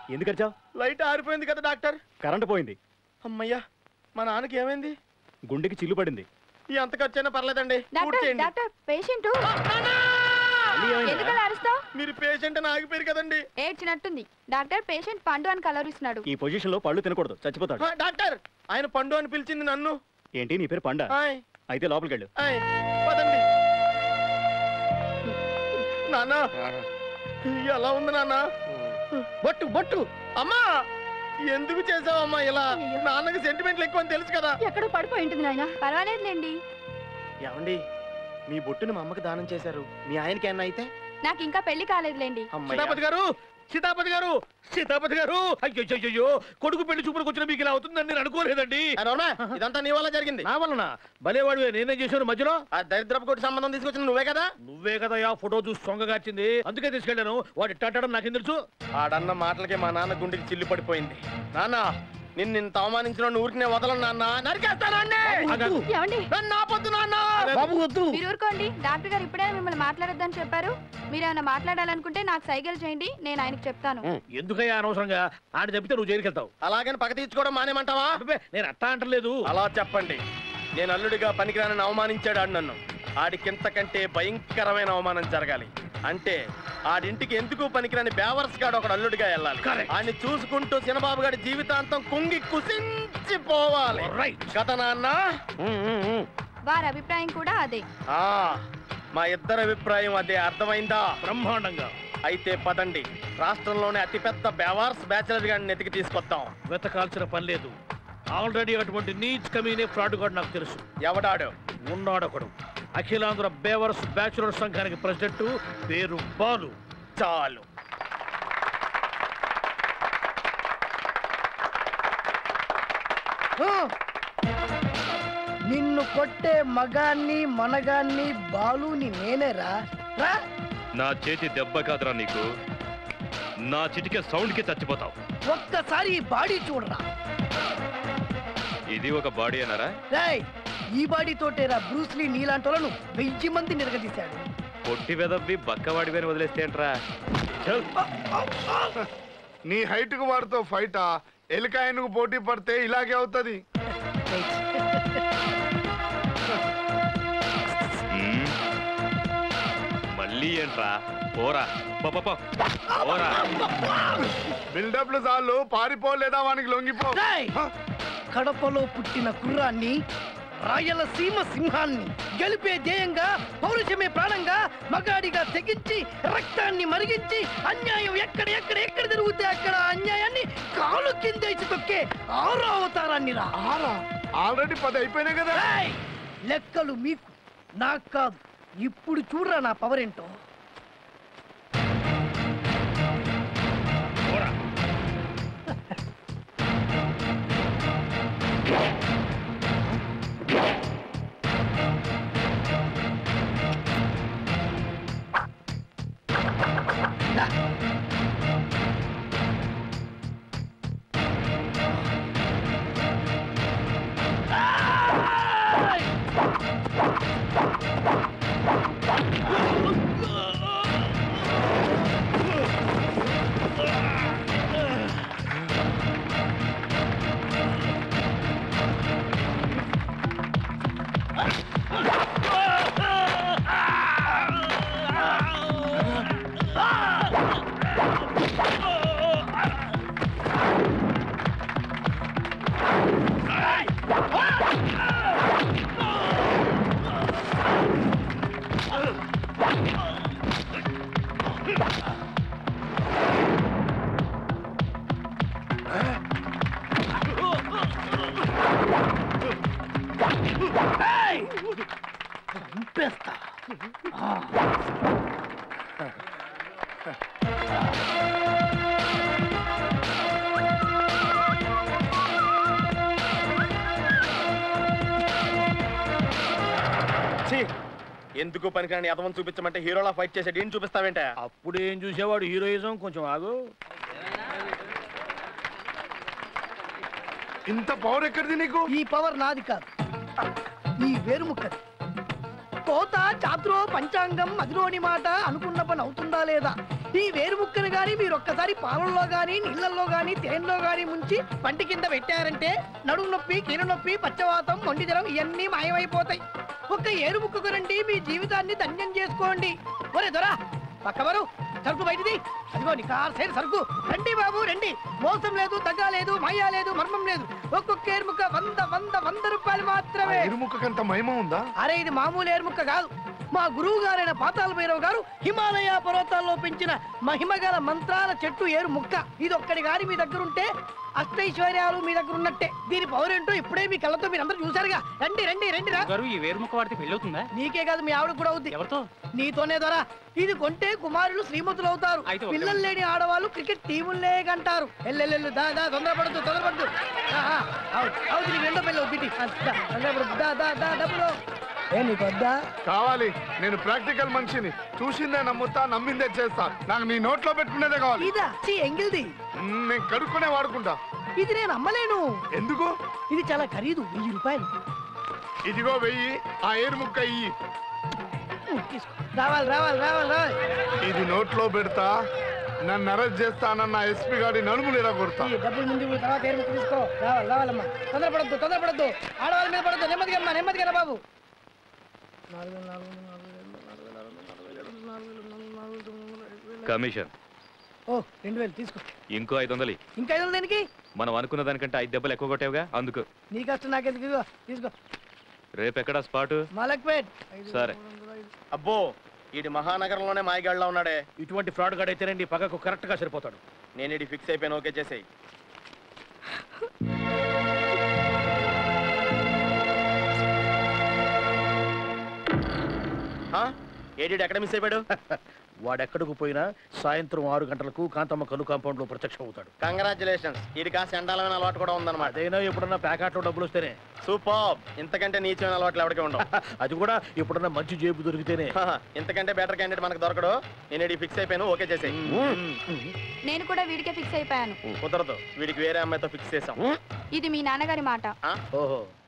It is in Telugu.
ఎందుకు వచ్చావు లైట్ ఆరిపోయింది కదా డాక్టర్ కరెంటు పోయింది అమ్మయ్యా మా నాన్నకి ఏమైంది గుండెకి చిల్లు పడింది ఈ అంత ఖర్చైనా పర్లేదండి పూర్తి డాక్టర్ చేయండి. డాక్టర్ పేషెంట్ మళ్ళీ ఏమైందిరా? ఎందుకలా అరుస్తావు మీరు పేషెంట్ అని ఆగిపోయారు కదండి ఏడ్చినట్టుంది డాక్టర్ పేషెంట్ పండు అని కలవరిస్తున్నాడు ఈ పొజిషన్ లో పళ్ళు తినకూడదు చచ్చిపోతాడు ఆ, డాక్టర్ ఆయన పండు అని పిలిచింది నన్ను ఏంటి నీ పేరు పండ ఆయ్, అయితే లోపలికి వెళ్ళు ఆయ్, పదండి నాన్న ఎలా ఉంది నాన్న బొట్టు బొట్టు అమ్మా ఎందుకు చేసావమ్మా ఇలా అయ్యో. నాన్నకి సెంటిమెంట్లు ఎక్కువ అని తెలుసు కదా ఎక్కడో పడిపోయి ఉంటుంది నాయన పర్వాలేదులేండి ఏమండి మీ బొట్టుని మా అమ్మకి దానం చేశారు మీ ఆయనకి ఏమన్నా అయితే నాకు ఇంకా పెళ్లి కాలేదులేండి సీతాపతి గారు సీతాపతి గారు సీతాపతి గారు అయ్యో అయ్యో కొడుకు పెళ్లి చూపులకు వచ్చిన మీకు ఇలా అవుతుందని నేను అనుకోలేదండి ఇదంతా నీ వల్ల జరిగింది నా వలన భలేవాడు నేనేం చేశాను మధ్యలో ఆ దరిద్రపు కొట్టి సంబంధం తీసుకొచ్చిన నువ్వే కదా నువ్వే కదా ఆ ఫోటో చూసి సొంగగాచింది అందుకే తీసుకెళ్ళాను వాడు ఇట్టాడడం నాకేం తెలుసు ఆడన్న మాటలకి మా నాన్న గుండెకి చిల్లు పడిపోయింది నాన్న నిన్ను ఇంత అవమానించిన ఊరికి నేను వదలను నాన్న నరికేస్తానండి ఆగాగు. ఏమండి నన్ను ఆపొద్దు నాన్న బాబు వద్దు మీరు ఊరుకోండి డాక్టర్ గారు ఇప్పుడే మిమ్మల్ని మాట్లాడొద్దని చెప్పారు మీరు ఏమైనా మాట్లాడాలనుకుంటే నాకు సైకిల్ చేయండి నేను ఆయనకు చెప్తాను ఎందుకయ్యా అనవసరంగా ఆడ చెప్తే నువ్వు జైలుకి వెళ్తావు అలాగని పక్క తీర్చుకోవడం మానేమంటావా అబ్బే, నేను అట్టా అంటలేదు అలా చెప్పండి నేను అల్లుడిగా పనికిరానని అవమానించాడు ఆడు నన్ను ఆడికింతకంటే భయంకరమైన అవమానం జరగాలి అంటే ఆడింటికి ఎందుకు పనికిరాని బేవర్స్ గాడు ఒకడు అల్లుడిగా వెళ్ళాలి Correct. ఆడిని చూసుకుంటూ చిన్నబాబు గారి జీవితాంతం కుంగి కుసించిపోవాలి రైట్ కదా నాన్న వారి అభిప్రాయం కూడా అదే ఆ, మా ఇద్దరి అభిప్రాయం అదే అర్థమైందా బ్రహ్మాండంగా అయితే పదండి రాష్ట్రంలోనే అతిపెద్ద బేవార్స్ బ్యాచిలర్ గారిని ఎతికి తీసుకొద్దాం వెతకాల్సిన పని లేదు ఆల్రెడీ అటువంటి నీచ్ కమీనే ఫ్రాడ్ కూడా నాకు తెలుసు ఎవడాడు ఉన్నాడొకడు అఖిలాంధ్ర బేవరస్ బ్యాచులర్ సంఘానికి ప్రెసిడెంట్ పేరు బాలు చాలు నిన్ను కొట్టే మగాన్ని మనగాన్ని బాలుని నేనేరా రా నా చేతి దెబ్బ కాదురా నీకు నా చిటికే సౌండ్కి చచ్చిపోతావు ఒక్కసారి ఈ బాడీ చూడరా ఇది ఒక బాడీ అన్నారా రేయ్ ఈ బాడీ తోటేరా బ్రూస్లీ నీలాంటోలను వెయ్యి మంది నిరగదీశాడు పొట్టి వెదవ్వి బక్కవాడివని వదిలేస్తే ఏంట్రా చల్. నీ హైట్ కు వాడితో ఫైటా ఎలికాయనకు పోటీ పడితే ఇలాగే అవుతది మ్మ్. మళ్ళీ ఏంట్రా పోరా పో, పో, పో. పోరా బిల్డప్లు చాలు పారిపోలేదా వానికి లొంగిపో రేయ్ కడపలో పుట్టిన కుర్రాన్ని రాయలసీమ సింహాన్ని గెలిపే ధ్యేయంగా పౌరుషమే ప్రాణంగా మగాడిగా తెగించి రక్తాన్ని మరిగించి అన్యాయం ఎక్కడ ఎక్కడ ఎక్కడ జరుగుతే అక్కడ అన్యాయాన్ని కాలు కిందేసి తొక్కే ఆరో అవతారాన్ని రా ఆరా ఆల్రెడీ పది అయిపోయినాయి కదా రేయ్! లెక్కలు మీకు నాకు కాదు ఇప్పుడు చూడరా నా పవర్ ఏంటో చంపేస్తా ఛీ! ఎందుకు పనికిరాని అదవం చూపించమంటే హీరోలా ఫైట్ చేసే డీన్ చూపిస్తావేంటే అప్పుడు ఏం చూసేవాడు హీరోయిజం కొంచెం ఆగు ఇంత పవర్ ఎక్కడిది నీకు ఈ పవర్ నాది కాదు ఈ వేరుముక్కది కోత చాతురో పంచాంగం మదిలోని మాట అనుకున్న పని అవుతుందా లేదా ఈ వేరు ముక్కను గాని మీరు ఒక్కసారి పాలల్లో గాని నీళ్ళల్లో గాని తేనెలో గాని ముంచి పంటి కింద పెట్టారంటే నడుము నొప్పి కీలు నొప్పి పచ్చవాతం మొండి జ్వరం ఇవన్నీ మాయమైపోతాయి ఒక్క ఏరు ముక్కకు రండి మీ జీవితాన్ని ధన్యం చేసుకోండి ఒరే దొరా పక్కవరు సరుకు బయటిది అదిగో నీ కార్ సైడ్ సరుకు రండి బాబు రండి మోసం లేదు దగ్గ లేదు మాయా లేదు మర్మం లేదు ఒక్కొక్క ఏరుముక్క వంద వంద వంద రూపాయలు మాత్రమే ఇరుముఖకంత మహిమ ఉందా అరే ఇది మామూలు ఏరుముక్క కాదు మా గురువు గారైన పాతాల భైరవ్ గారు హిమాలయ పర్వతాల్లో పెంచిన మహిమగల మంత్రాల చెట్టు ఏరు ముక్క ఇది ఒక్కడి గారి మీ దగ్గర ఉంటే అష్టైశ్వర్యాలు మీ దగ్గర ఉన్నట్టే దీని పౌరేంటో ఇప్పుడే మీ కళ్ళతో మీరు అందరూ చూసారుగా రండి రండి రండి రా గారు ఈ వేరుముఖ వాడితే పెళ్ళవుతుందా నీకే కాదు మీ ఆవిడ కూడా అవుద్ది ఎవరితో నీతోనే ద్వారా ఇది కొంటే కుమారులు శ్రీమంతులు అవుతారు అయితే ఓకే. పిల్లలు లేని ఆడవాళ్ళు క్రికెట్ టీములే కంటారు ఎల్లెల్లెల్లు దా దా తొందరపడద్దు తొందరపడద్దు ఆ, ఆ, అవును అవును నీకు రెండో పెళ్ళి బిడ్డి తొందరపడద్దు దా దా దా డబ్బులు ఏ నీకు వద్దా కావాలి నేను ప్రాక్టికల్ మనిషిని చూసిందే నమ్ముతా నమ్మిందే చేస్తా నాకు నీ నోట్లో పెట్టుకునేదే కావాలి ఇదా చి ఎంగిల్ది మ్, నేను కడుక్కునే వాడుకుంటా ఇది నేను అమ్మలేను ఎందుకు ఇది చాలా ఖరీదు వెయ్యి రూపాయలు ఇదిగో వెయ్యి ఆ ఏరుముక్క ఇయ్యి ఉమ్, తీసుకో రావాలి రావాలి రావాలి రావాలి ఇది నోట్లో పెడతా నన్ను అరెస్ట్ చేస్తానన్న ఎస్పీ గారి నడుములు ఇలా కొడతా ఈ డబ్బులు ముందు ఇవ్వు, తర్వాత ఏరుముక్క తీసుకో రావాలి రావాలమ్మా తొందరపడద్దు తొందరపడద్దు ఆడవాళ్ళ మీద పడద్దు నెమ్మదిగా అమ్మా నెమ్మదిగా రా బాబు కమిషన్ ఓ రెండు వేలు తీసుకో ఇంకో ఐదు వందలు ఇయ్యి. ఇంకా ఐదు వందలు దేనికి మనం అనుకున్న దానికంటే ఐదు దెబ్బలు ఎక్కువ కొట్టావుగా అందుకు నీ కష్టం నాకెందుకు ఇదిగో తీసుకో రేపెక్కడా స్పాటు మలక్పేట్ సరే అబ్బో ఈడి మహానగరంలోనే మాయగాళ్ళ ఉన్నాడే ఇటువంటి ఫ్రాడ్ గాడు అయితేనండి పగకు కరెక్ట్ గా సరిపోతాడు నేను ఇది ఫిక్స్ అయిపోయాను ఓకే చేసేయి ఏడి ఎక్కడ మిస్ అయిపోయాడు వాడెక్కడికి పోయినా సాయంత్రం ఆరు గంటలకు కాంతమ్మ కలు కాంపౌండ్ లో ప్రత్యక్షం అవుతాడు కంగ్రాచులేషన్స్ ఇది కాస్త ఎండాలమైన అలవాటు కూడా ఉందన్నమాట అదైనా ఎప్పుడన్నా ప్యాకెట్లో డబ్బులు వస్తేనే సూపర్ ఇంతకంటే నీచమైన అలవాట్లు ఎవరికి ఉండవు అది కూడా ఎప్పుడన్నా మంచి జేబు దొరికితేనే హహ, ఇంతకంటే బెటర్ క్యాండిడేట్ మనకు దొరకడు నేను ఇది ఫిక్స్ అయిపోయాను ఓకే చేసేయి నేను కూడా వీడికే ఫిక్స్ అయిపోయాను కుదరదు వీడికి వేరే అమ్మాయితో ఫిక్స్ చేసాం ఇది మీ నాన్నగారి మాట ఆ? ఓహో